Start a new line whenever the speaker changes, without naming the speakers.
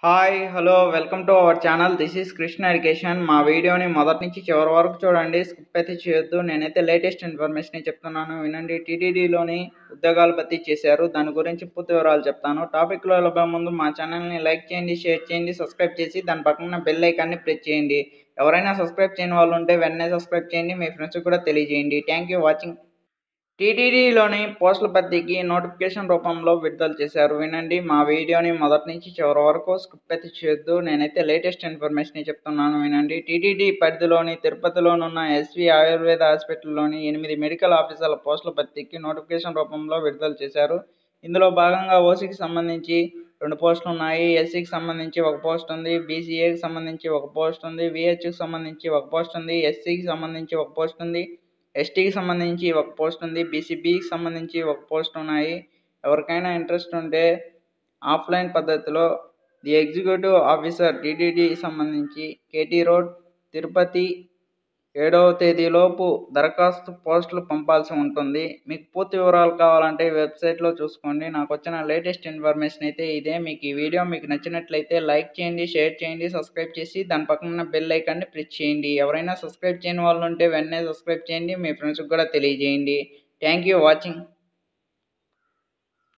hi hello welcome to our channel this is Krishna education మా వీడియోని మొదటి నుంచి చివరి వరకు చూడండి స్కిప్ అయితే చేయొద్దు నేనైతే లేటెస్ట్ ఇన్ఫర్మేషన్ చెప్తున్నాను వినండి టీటీడీలోని ఉద్యోగాలు భర్తీ చేశారు దాని గురించి పూర్తి వివరాలు చెప్తాను టాపిక్లో వెళ్ళబోయే ముందు మా ఛానల్ని లైక్ చేయండి షేర్ చేయండి సబ్స్క్రైబ్ చేసి దాని పక్కన బెల్ ఐకాన్ని ప్రెస్ చేయండి ఎవరైనా సబ్స్క్రైబ్ చేయని వాళ్ళు ఉంటే వెంటనే సబ్స్క్రైబ్ చేయండి మీ ఫ్రెండ్స్కి కూడా తెలియజేయండి థ్యాంక్ యూ వాచింగ్ టీటీడీలోని పోస్టుల భర్తీకి నోటిఫికేషన్ రూపంలో విడుదల చేశారు వినండి మా వీడియోని మొదటి నుంచి చివరి వరకు స్కిప్ అయితే చేయొద్దు నేనైతే లేటెస్ట్ ఇన్ఫర్మేషన్ చెప్తున్నాను వినండి టీటీడీ పరిధిలోని తిరుపతిలోనున్న ఎస్వి ఆయుర్వేద హాస్పిటల్లోని ఎనిమిది మెడికల్ ఆఫీసర్ల పోస్టుల భర్తీకి నోటిఫికేషన్ రూపంలో విడుదల చేశారు ఇందులో భాగంగా ఓసీకి సంబంధించి రెండు పోస్టులు ఉన్నాయి ఎస్సీకి సంబంధించి ఒక పోస్ట్ ఉంది బీసీఏకి సంబంధించి ఒక పోస్ట్ ఉంది విహెచ్కి సంబంధించి ఒక పోస్ట్ ఉంది ఎస్సీకి సంబంధించి ఒక పోస్ట్ ఉంది ఎస్టీకి సంబంధించి ఒక పోస్ట్ ఉంది బీసీబీకి సంబంధించి ఒక పోస్ట్ ఉన్నాయి ఎవరికైనా ఇంట్రెస్ట్ ఉంటే ఆఫ్లైన్ పద్ధతిలో ది ఎగ్జిక్యూటివ్ ఆఫీసర్ టీటీడీ సంబంధించి కేటీ రోడ్ తిరుపతి ఏడవ తేదీలోపు దరఖాస్తు పోస్టులు పంపాల్సి ఉంటుంది మీకు పూర్తి వివరాలు కావాలంటే వెబ్సైట్లో చూసుకోండి నాకు వచ్చిన లేటెస్ట్ ఇన్ఫర్మేషన్ అయితే ఇదే మీకు ఈ వీడియో మీకు నచ్చినట్లయితే లైక్ చేయండి షేర్ చేయండి సబ్స్క్రైబ్ చేసి దాని పక్కన ఉన్న బెల్ ఐకాన్ని ప్రెస్ చేయండి ఎవరైనా సబ్స్క్రైబ్ చేయని వాళ్ళు ఉంటే వెంటనే సబ్స్క్రైబ్ చేయండి మీ ఫ్రెండ్స్కి కూడా తెలియజేయండి థ్యాంక్ యూ వాచింగ్